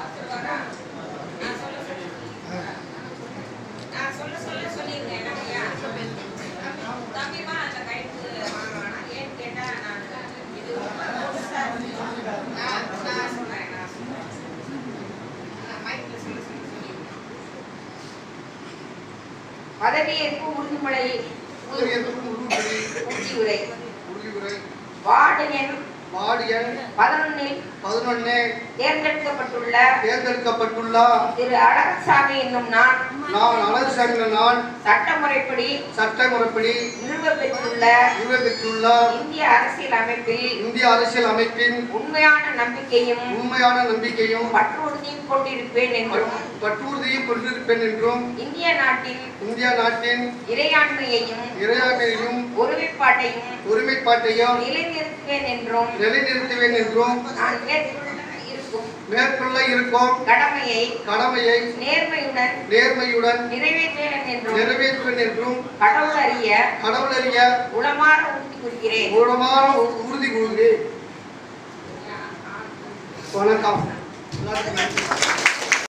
சொல்லுவாரா? நான் சொல்ல சொல்ல. நான் சொல்ல சொல்ல சொல்லிருங்க என்னங்கய்யா? தம்பிமா அந்த கைக்கு வாங்க வேணாம். ஏன்னு கேட்டா நான் இது ரொம்ப புதுசா இருக்கு. நான் நான் சொல்றேன், நான் சொல்றேன். நான் மைக்ல சொல்ல சொல்ல சொல்லிருங்க. பதவியேற்பு உறுதிமொழி உறுதி உரை வார்டு எண் வார்டு எண் பதினொன்னில் பதினொன்னு தேர்ந்தெடுக்கப்பட்டுள்ள தேர்ந்தெடுக்கப்பட்டுள்ள திரு அழகசாமி என்னும் நான் நான் அலெக்சாண்டர் நான் சட்டமுறைப்படி சட்டமுறைப்படி நிறுவ பெற்றுள்ள நிறுவப்பெற்றுள்ள இந்திய அரசியல் அமைப்பில் இந்திய அரசியல் அமைப்பின் உண்மையான நம்பிக்கையும் உண்மையான நம்பிக்கையும் பற்றுறுதியும் கொண்டிருப்பேன் என்றும் பற்றுறுதியும் கொண்டிருப்பேன் என்றும் இந்திய நாட்டின் இந்திய நாட்டின் இறையாண்மையையும் இறையாண்மையையும் ஒருமைப்பாட்டையும் ஒருமைப்பாட்டையும் நிலைநிறுத்துவேன் என்றும் நிலைநிறுத்துவேன் என்றும் நான் மேற்கொள்ள இருக்கும் மேற்கொள்ள இருக்கும் கடமையை கடமையை நேர்மையுடன் நேர்மையுடன் நிறைவேற்றுவேன் என்றும் நிறைவேற்றுவேன் என்றும் கடவுள் அறிய கடவுளறிய உளமாற உறுதி கூறுகிறேன் மூலமான உறுதி கூறுகிறேன் வணக்கம் எல்லாத்துக்கும் நன்றி.